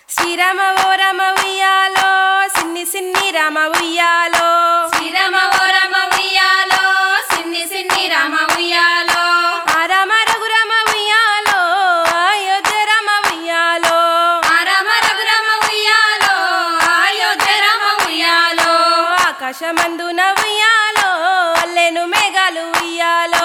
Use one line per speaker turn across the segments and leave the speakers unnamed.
శ్రీరామ ఓ రామ ఉయ్యాలో సిన్ని సిన్ని రామ ఉయ్యాలో
శ్రీరామ ఓ రామ ఉయ్యాలో సిన్ని సిన్ని రామ ఉయ్యాలో
ఆ రామ రఘురామ ఉయ్యాలో అయోధ్య రామ ఉయ్యాలో
ఆ రామ రఘురామ ఉయ్యాలో అయోధ్య రామ ఉయ్యాలో
ఆకాశమందున ఉయ్యాలో అల్లెను మేఘాలు ఉయ్యాలో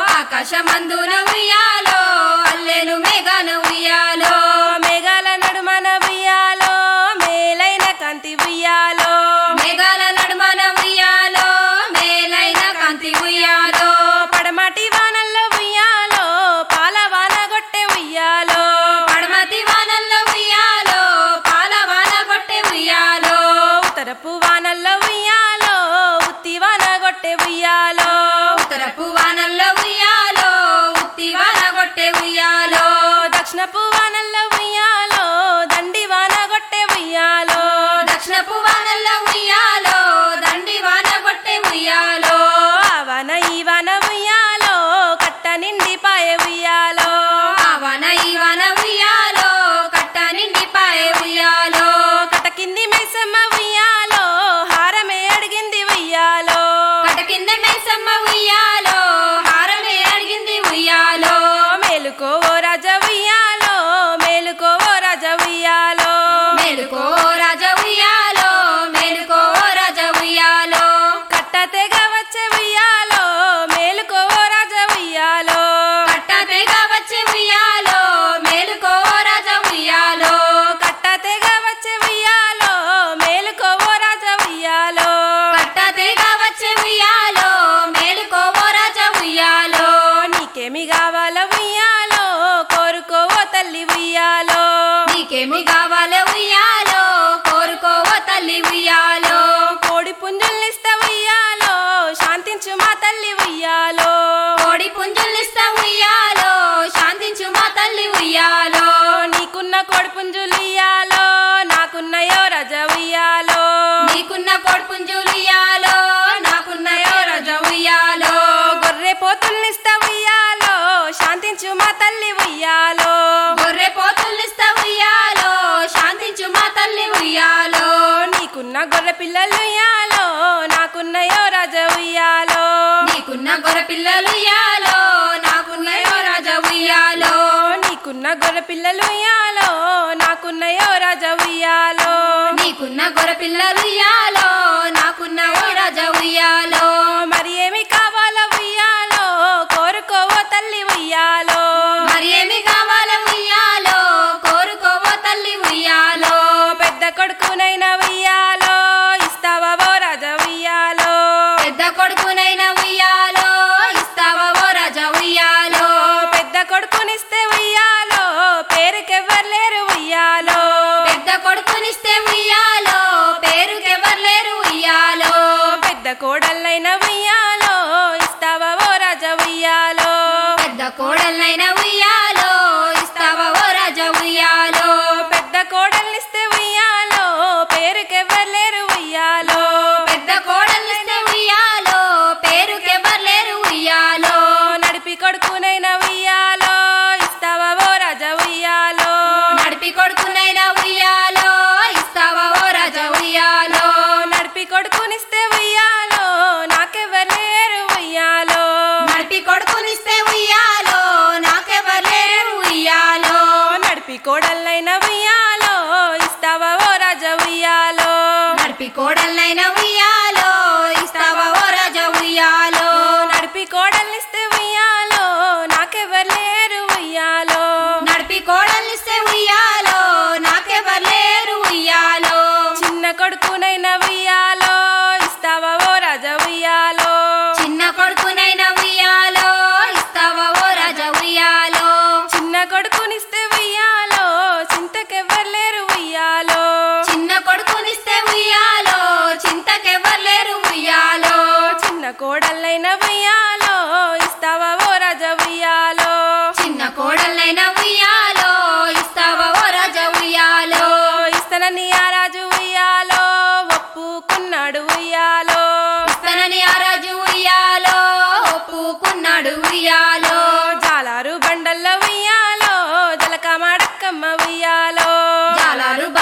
ఆకాశమందున ఉయ్యాలో అల్లెను మేఘాన ఉయ్యాలో
మేఘాల నడుమన ఉయ్యాలో మేలైన కాంతి ఉయ్యాలో
మేఘాల నడుమన ఉయ్యాలో మేలైన కాంతి ఉయ్యాలో
పడమటి వానల్లో ఉయ్యాలో పాల వాన గొట్టె ఉయ్యాలో
పడమతి వానల్లో ఉయ్యాలో పాల వాన కొట్టె ఉయ్యాలో
ఉత్తరపు వానల్లో ఉయ్యాలో ఉత్తి వాన గొట్టె ఉయ్యాలో
ఉత్తరపు వానల్లో ఉయ్యాలో ఉత్తి వాన కొట్టె ఉయ్యాలో
దక్షిణపు వానల్లో ఉయ్యాలో దండి వాన గొట్టె ఉయ్యాలో
దక్షిణపు వానల్లో ఉయ్యాలో దండి వాన కొట్టె ఉయ్యాలో
ఆ వాన ఈ వాన ఉయ్యాలో కట్ట నిండి పాయ ఉయ్యాలో
ఆ వాన ఈ వాన ఉయ్యాలో కట్ట నిండి పాయ ఉయ్యాలో
కట్ట కింది మైసమ్మ ఉయ్యాలో హారమే అడిగింది ఉయ్యాలో
కట కింద మైసమ్మ ఉయ్యాలో హారమే అడిగింది ఉయ్యాలో
మేలుకో ఓ రాజ ఉయ్యాలో మేలుకో ఓ రాజ ఉయ్యాలో
మేలుకో రాజ ఉయ్యాలో మేలుకో రాజ ఉయ్యాలో
కట్ట తెగ వచ్చే ఉయ్యాలో మేలుకో ఓ రాజ ఉయ్యాలో
కట్ట తెగ వచ్చే ఉయ్యాలో మేలుకో రాజ ఉయ్యాలో
కట్ట తెగ వచ్చే ఉయ్యాలో మేలుకో ఓ రాజ ఉయ్యాలో
కట్ట తెగ వచ్చే ఉయ్యాలో మేలుకో రాజ ఉయ్యాలో
నీకేమి కావాలో ఉయ్యాలో కోరుకో ఓ తల్లి ఉయ్యాలో
నీకేమి కావాలో ఉయ్యాలో కోరుకోవో తల్లి ఉయ్యాలో
కోడి పుంజుల్నిస్తా ఉయ్యాలో శాంతించు మా తల్లి ఉయ్యాలో
కోడి పుంజుల్నిస్తా ఉయ్యాలో శాంతించు మా తల్లి ఉయ్యాలో
నీకున్న కోడి పుంజులు ఇయ్యాలో నాకున్నయో రజ ఉయ్యాలో
నీకున్న కోడి పుంజులు ఉయ్యాలో నాకున్నయో రజ ఉయ్యాలో
గొర్రె పోతుల్నిస్తా ఉయ్యాలో శాంతించు మా తల్లి ఉయ్యాలో
గొర్రె పోతుల్నిస్తా ఉయ్యాలో శాంతించు మా తల్లి ఉయ్యాలో
నీకున్న గొర్రె పిల్లలు ఉయ్యాలో నాకున్నయో రజ ఉయ్యాలో
నీకున్న గొర్రె పిల్లలు ఉయ్యాలో నాకున్నయో రాజ ఉయ్యాలో
నీకున్న గొర్రె పిల్లలు ఉయ్యాలో నాకున్నయో రజ ఉయ్యాలో
నీకున్న గొర్రె పిల్లలు ఉయ్యాలో నాకున్నయో రాజ ఉయ్యాలో
మరి ఏమి కావాలో ఉయ్యాలో కోరుకోవో తల్లి ఉయ్యాలో
మరి ఏమి కావాలో ఉయ్యాలో కోరుకోవో తల్లి ఉయ్యాలో
పెద్ద కొడుకునైనా ఉయ్యాలో ఇస్తావా ఓ రాజ ఉయ్యాలో
పెద్ద కొడుకునైనా ఉయ్యాలో ఇస్తావా ఓ రాజ ఉయ్యాలో
పెద్ద కొడుకునిస్తే ఉయ్యాలో పేరుకెవ్వరు లేరు ఉయ్యాలో
పెద్ద కొడుకునిస్తే ఉయ్యాలో పేరుకెవరు లేరు ఉయ్యాలో
పెద్ద కోడళ్ళైన ఉయ్యాలో ఇస్తావా ఓ రాజ ఉయ్యాలో
పెద్ద కోడలైన ఉయ్యాలో ఇస్తావా ఓ రాజ ఉయ్యాలో
పెద్ద కోడల్నిస్తే ఉయ్యాలో పేరుకెవ్వరు లేరు ఉయ్యాలో
పెద్ద కోడలిస్తే ఉయ్యాలో పేరుకెవరు లేరు ఉయ్యాలో
నడిపి కొడుకునైనా ఉయ్యాలో ఇస్తావా ఓ రాజ ఉయ్యాలో
నడిపి కొడుకునైనా ఉయ్యాలో ఇస్తావా ఓ రాజ ఉయ్యాలో
నడిపి కొడుకునిస్తే ఉయ్యాలో నాకెవ్వరు లేరు ఉయ్యాలో
నడిపి కొడుకునిస్తే ఉయ్యాలో నాకెవరు లేరు ఉయ్యాలో
నడిపి కోడళ్ళైన ఉయ్యాలో ఇస్తావా ఓ రాజ ఉయ్యాలో
నడిపి కోడలైన ఉయ్యాలో ఇస్తావా ఓ రాజ ఉయ్యాలో
నడిపి కోడల్నిస్తే ఉయ్యాలో నాకెవ్వరు లేరు ఉయ్యాలో
నడిపి కోడలిస్తే ఉయ్యాలో నాకెవరు లేరు ఉయ్యాలో
చిన్న కొడుకునైనా ఉయ్యాలో ఇస్తావా ఓ రాజ ఉయ్యాలో
చిన్న కొడుకునైనా ఉయ్యాలో ఇస్తావా ఓ రాజ ఉయ్యాలో
చిన్న కొడుకునిస్తే ఉయ్యాలో చింతకెవ్వరు లేరు ఉయ్యాలో
చిన్న కొడుకునిస్తే ఉయ్యాలో చింతకెవరు లేరు ఉయ్యాలో
చిన్న కోడళ్ళైన ఉయ్యాలో ఇస్తావా ఓ రాజ ఉయ్యాలో
చిన్న కోడలైన ఉయ్యాలో ఇస్తావా ఓ రాజ ఉయ్యాలో
ఇస్తానని ఆ రాజు ఉయ్యాలో ఒప్పుకున్నాడు ఉయ్యాలో
ఇస్తానని ఆ రాజు ఉయ్యాలో ఒప్పుకున్నాడు ఉయ్యాలో
జాలారు బండల్లో ఉయ్యాలో జలకమాడక్కమ్మ ఉయ్యాలో
జాలారు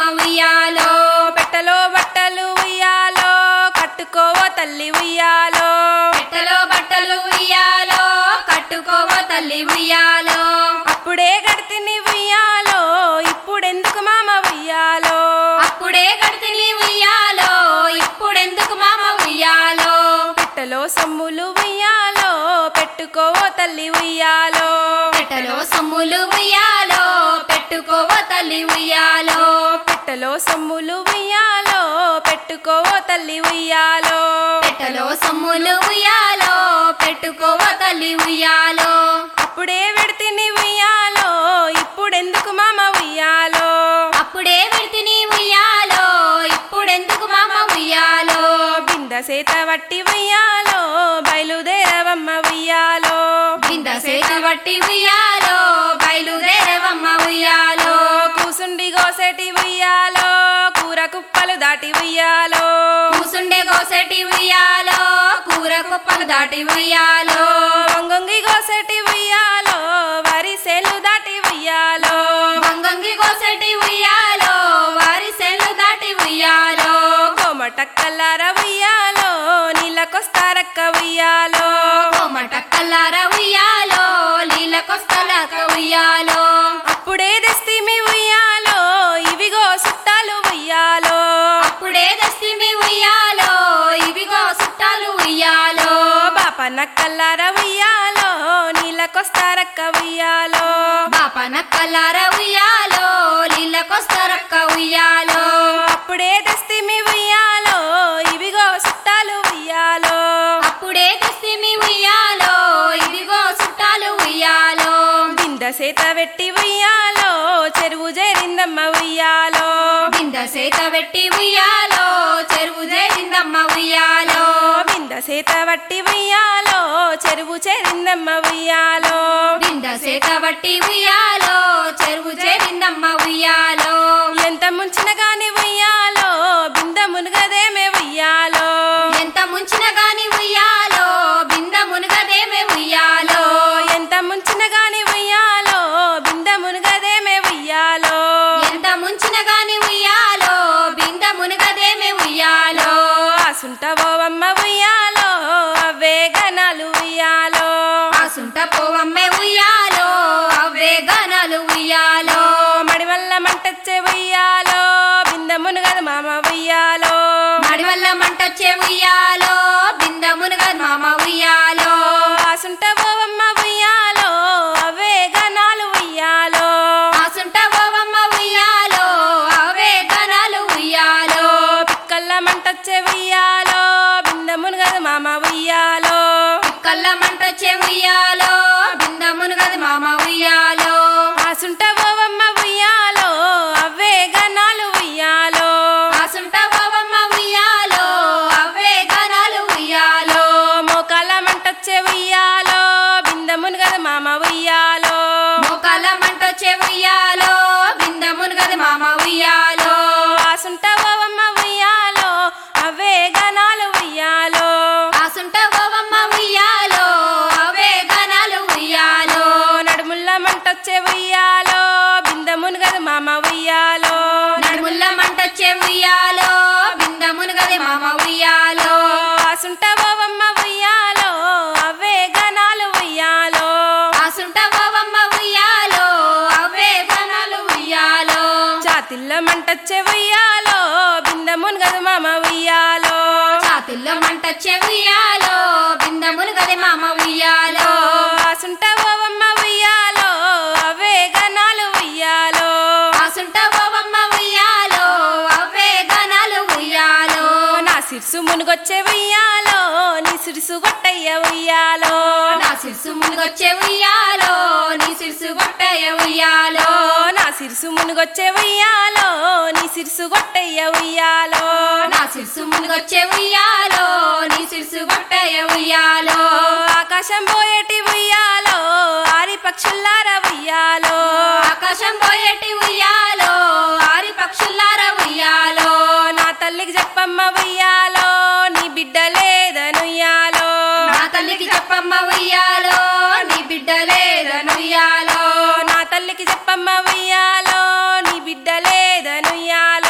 ఉయ్యాలో
పెట్టలో బట్టలు ఉయ్యాలో కట్టుకోవో తల్లి ఉయ్యాలో
పెట్టలో బట్టలు ఉయ్యాలో కట్టుకోవో తల్లి ఉయ్యాలో
అప్పుడే గడితిని ఉయ్యాలో ఇప్పుడెందుకు మామ ఉయ్యాలో
అప్పుడే కడితిని ఉయ్యాలో ఇప్పుడెందుకు మామ ఉయ్యాలో
పెట్టలో సొమ్ములు ఉయ్యాలో పెట్టుకోవో తల్లి ఉయ్యాలో
పెట్టలో సొమ్ములు ఉయ్యాలో పెట్టుకోవో తల్లి ఉయ్యాలో
పెట్టలో సొమ్ములు ఉయ్యాలో పెట్టుకోవో తల్లి ఉయ్యాలో
పెట్టలో సొమ్ములు ఉయ్యాలో పెట్టుకోవో తల్లి ఉయ్యాలో
అప్పుడే విడితిని ఉయ్యాలో ఇప్పుడెందుకు మామ ఉయ్యాలో
అప్పుడే విడితిని ఉయ్యాలో ఇప్పుడెందుకు మామ ఉయ్యాలో
బింద సేత వట్టి ఉయ్యాలో బయలుదేరవమ్మ ఉయ్యాలో
బింద సేత వట్టి ఉయ్యాలో బయలుదేరవమ్మ ఉయ్యాలో
కూసుండి గోసెటి ఉయ్యాలో కూర కుప్పలు దాటి ఉయ్యాలో
కూసుండే గోసెటి ఉయ్యాలో కూర కుప్పలు దాటి ఉయ్యాలో
వంగొంగి గోసెటి ఉయ్యాలో వరి సేలు దాటి ఉయ్యాలో
వంగంగి గోసెటి ఉయ్యాలో వారి సెల్లు దాటి ఉయ్యాలో
కోమటక్కల్లార ఉయ్యాలో నీళ్ళకొస్తారక్క ఉయ్యాలో
కోమట కల్లార ఉయ్యాలో నీళ్ళకొస్తలక ఉయ్యాలో
అప్పుడే తెస్తిమి ఉయ్యాలో ఇవిగో సుట్టాలు ఉయ్యాలో
అప్పుడే దస్తిమి ఉయ్యాలో ఇవిగో చుట్టాలు ఉయ్యాలో
బాపన్న కల్లార ఉయ్యాలో నీళ్ళకొస్తారక్క ఉయ్యాలో
బాపన కల్లార ఉయ్యాలో నీళ్ళకొస్తరక్క ఉయ్యాలో
అప్పుడే తెస్తిమి ఉయ్యాలో ఇవిగో సుట్టాలు ఉయ్యాలో
అప్పుడే దస్తిమి ఉయ్యాలో ఇవిగో చుట్టాలు ఉయ్యాలో
బింద సేత వెట్టి ఉయ్యాలో చెరువు చేరిందమ్మ ఉయ్యాలో
బింద సేత వెట్టి ఉయ్యాలో చెరువు చేరిందమ్మ ఉయ్యాలో
బింద సేత వట్టి ఉయ్యాలో చెరువు చేరిందమ్మ ఉయ్యాలో
బింద సేత వట్టి ఉయ్యాలో చెరువు చేరిందమ్మ ఉయ్యాలో
ఎంత ముంచిన గాని ఉయ్యాలో బింద మునుగదేమే ఉయ్యాలో
ఎంత ముంచిన గాని ఉయ్యాలో బింద మునుగదేమే ఉయ్యాలో
ఎంత ముంచిన గాని ఉయ్యాలో బింద మునుగదేమే ఉయ్యాలో
ఎంత ముంచిన గాని ఉయ్యాలో బింద మునుగదేమే ఉయ్యాలో
ఆసుంటవోవమ్మ ఉయ్యాలో అవే గనాలు ఉయ్యాలో
ఆసుంట పోవమ్మే ఉయ్యాలో అవే గనాలు ఉయ్యాలో
మడివల్ల మంటచ్చే ఉయ్యాలో బింద మునుగదు మామ ఉయ్యాలో
మడివల్ల మంటొచ్చే ఉయ్యాలో బింద మునుగదు మామ ఉయ్యాలో
ఆసుంటవోవమ్మ ఉయ్యాలో అవే గనాలు ఉయ్యాలో
ఆసుంట పోవమ్మ ఉయ్యాలో అవే గనాలు ఉయ్యాలో
పిక్కల్ల మంటచ్చే ఉయ్యాలో బింద మునుగదు మామ ఉయ్యాలో
కళ్ళ మంటొచ్చే ఉయ్యాలో బింద మునుగదు మామ ఉయ్యాలో
ఆసుంటవోవమ్మ ఉయ్యాలో అవే గనాలు ఉయ్యాలో
ఆసుంట పోవమ్మ ఉయ్యాలో అవే గనాలు ఉయ్యాలో
మోకాల మంటచ్చే ఉయ్యాలో బింద మునుగదు మామ ఉయ్యాలో
మోకాల మంటొచ్చే ఉయ్యాలో బింద మునుగదు మామ ఉయ్యాలో
ఆసుంటవోవమ్మ ఉయ్యాలో అవే గనాలు ఉయ్యాలో
ఆసుంట పోవమ్మ ఉయ్యాలో అవే గనాలు ఉయ్యాలో
నడుముల్ల మంటొచ్చే ఉయ్యాలో బింద మునుగదు మామ ఉయ్యాలో
నడుముల్ల మంటొచ్చే ఉయ్యాలో బింద మునుగది మామ ఉయ్యాలో
ఆసుంటవోవమ్మ ఉయ్యాలో అవే గనాలు ఉయ్యాలో
ఆసుంట పోవమ్మ ఉయ్యాలో అవే గనాలు ఉయ్యాలో
జాతిల్ల మంటొచ్చే ఉయ్యాలో బింద మునుగదు మామ ఉయ్యాలో
చాతుల్లో మంటొచ్చే ఉయ్యాలో బింద మునుగది మామ ఉయ్యాలో
ఆసుంటవోవమ్మ ఉయ్యాలో అవే గనాలు ఉయ్యాలో
ఆసుంట పోవమ్మ ఉయ్యాలో అవే గనాలు ఉయ్యాలో
నా సిర్సు మునుగొచ్చే ఉయ్యాలో నీ సిరుసు గొట్టయ్య ఉయ్యాలో
నా సిర్సు మునుగొచ్చే ఉయ్యాలో నీ సిర్సు గొట్టయ్య ఉయ్యాలో
నా సిరుసు మునుగొచ్చే ఉయ్యాలో నీ సిరుసు గొట్టయ్య ఉయ్యాలో
నా సిర్సు మునుగొచ్చే ఉయ్యాలో నీ సిర్సు గొట్టయ్య ఉయ్యాలో
ఆకాశం పోయేటి ఉయ్యాలో ఆరి పక్షుల్లార ఉయ్యాలో
ఆకాశం పోయేటి ఉయ్యాలో ఆరి పక్షుల్లార ఉయ్యాలో
నా తల్లికి చెప్పమ్మ ఉయ్యాలో నీ బిడ్డ లేదనుయ్యాలో
నా తల్లికి చెప్పమ్మ ఉయ్యాలో నీ బిడ్డ లేదనుయ్యాలో
నా తల్లికి చెప్పమ్మ ఉయ్యాలో నీ బిడ్డ లేదనుయ్యాలో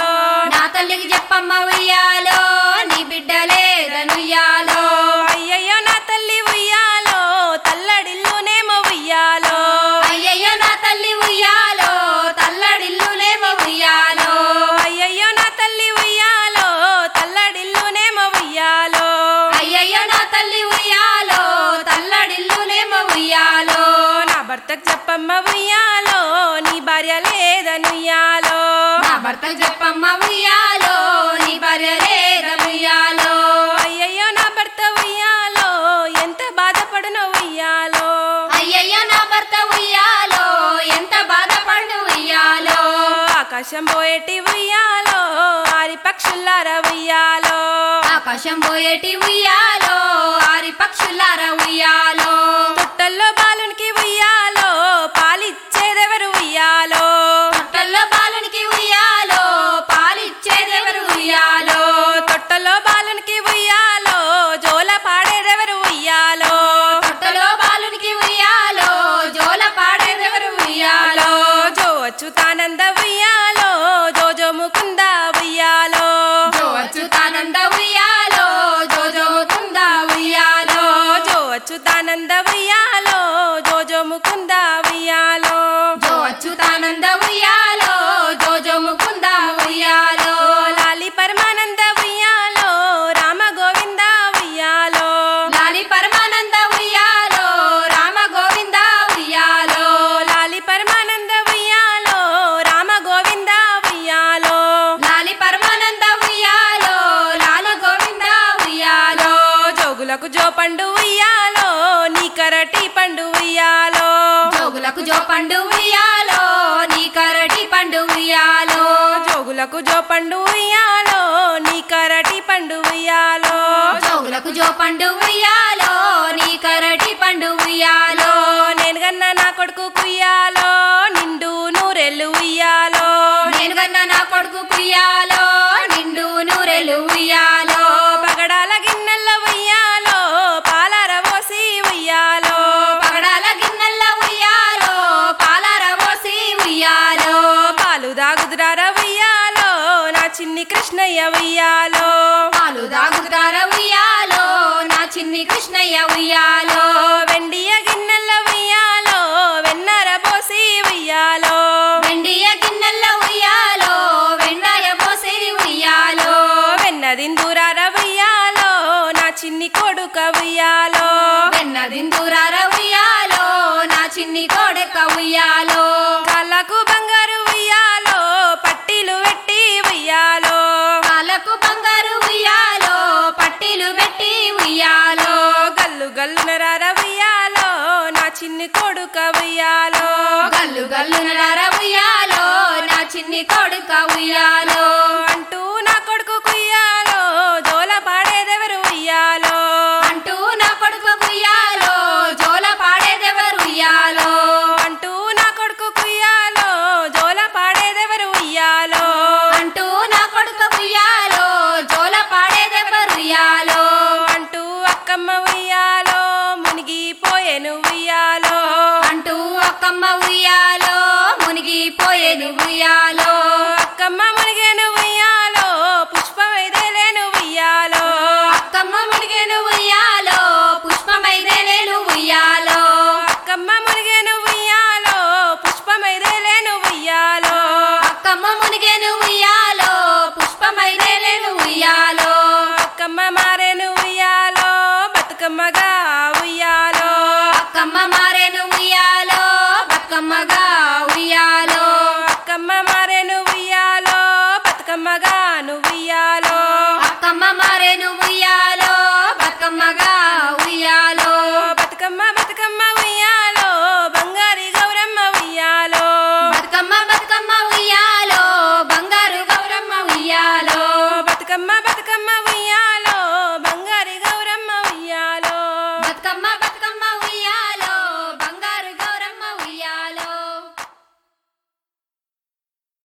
భర్త చెప్పమ్మ ఉయ్యాలో నీ భార్య లేద ఉయ్యాలో
అయ్యయ్యో నా భర్త ఉయ్యాలో ఎంత బాధపడునో ఉయ్యాలో
అయ్యయ్య నా భర్త ఉయ్యాలో ఎంత బాధపడు ఉయ్యాలో
ఆకాశం పోయేటి ఉయ్యాలో ఆరి పక్షులార ఉయ్యాలో
ఆకాశం పోయేటి ఉయ్యాలో ఆరి పక్షులార ఉయ్యాలో
తొట్టల్లో బాలునికి ఉయ్యాలో పాలిచ్చేదెవరు ఉయ్యాలో
తొట్టల్లో బాలునికి ఉయ్యాలో పాలిచ్చేదెవరు ఉయ్యాలో
తొట్టలో బాలునికి ఉయ్యాలో జోల పాడేదెవరు ఉయ్యాలో
తొట్టలో బాలునికి ఉయ్యాలో జోల పాడేదెవరు ఉయ్యాలో
జో అచ్యుతానంద ఉయ్యాలో జోజో ముకుంద ఉయ్యాలో
జో అచ్యుతానంద ఉయ్యాలో జో జో కుంద ఉయ్యాలో
జో అచ్యుతానంద ఉయ్యాలో జోజో ముకుంద ఉయ్యాలో
జో అచ్యుతానంద ఉయ్యాలో జో జో ముకుంద ఉయ్యాలో
లాలి పరమానంద ఉయ్యాలో రామ గోవింద ఉయ్యాలో
లాలి పరమానంద ఉయ్యాలో రామ గోవింద ఉయ్యాలో
లాలి పరమానంద ఉయ్యాలో రామ గోవింద ఉయ్యాలో
లాలి పరమానంద ఉయ్యాలో లాల గోవింద ఉయ్యాలో
జోగులకు జో పండు ఉయ్యాలో నీ కరటి పండు ఉయ్యాలో
జోగులకు జో పండు ఉయ్యాలో నీ కరటి పండు ఉయ్యాలో
జోగులకు జో పండు ఉయ్యాలో నీ కరటి పండు ఉయ్యాలో
జోగులకు జో పండు ఉయ్యాలో నీ కరటి పండు ఉయ్యాలో
నేను గన్న నా కొడుకు కుయ్యాలో నిండు నూరెళ్ళు ఉయ్యాలో
నేను కన్నా నా కొడుకు కుయ్యాలో నిండు నూరెలు ఉయ్యాలో
పగడాల గిన్నెల ఉయ్యాలో పాలర పోసి ఉయ్యాలో
పగడాల గిన్నెల ఉయ్యాలో పాలర పోసి ఉయ్యాలో
పాలు దాగుదురార ఉయ్యాలో నా చిన్ని కృష్ణయ్య ఉయ్యాలో
పాలు దాగుతార ఉయ్యాలో నా చిన్ని కృష్ణయ్య ఉయ్యాలో
వెండియ గిన్నెల ఉయ్యాలో వెన్నర పోసి ఉయ్యాలో
వెండియ గిన్నెల ఉయ్యాలో వెండాయ పోసి ఉయ్యాలో
వెన్నదిందురార ఉయ్యాలో నా చిన్ని కొడుక ఉయ్యాలో
వెన్నదిందురార ఉయ్యాలో నా చిన్ని కోడెక్క ఉయ్యాలో
కాళ్ళకు బంగారు ఉయ్యాలో పట్టీలు పెట్టి ఉయ్యాలో
కాళ్ళకు బంగారు ఉయ్యాలో పట్టీలు పెట్టి ఉయ్యాలో
గల్లు గల్లు నరార ఉయ్యాలో నా చిన్ని కొడుక ఉయ్యాలో
గల్లు గల్లు నడార ఉయ్యాలో నా చిన్ని కొడుక ఉయ్యాలో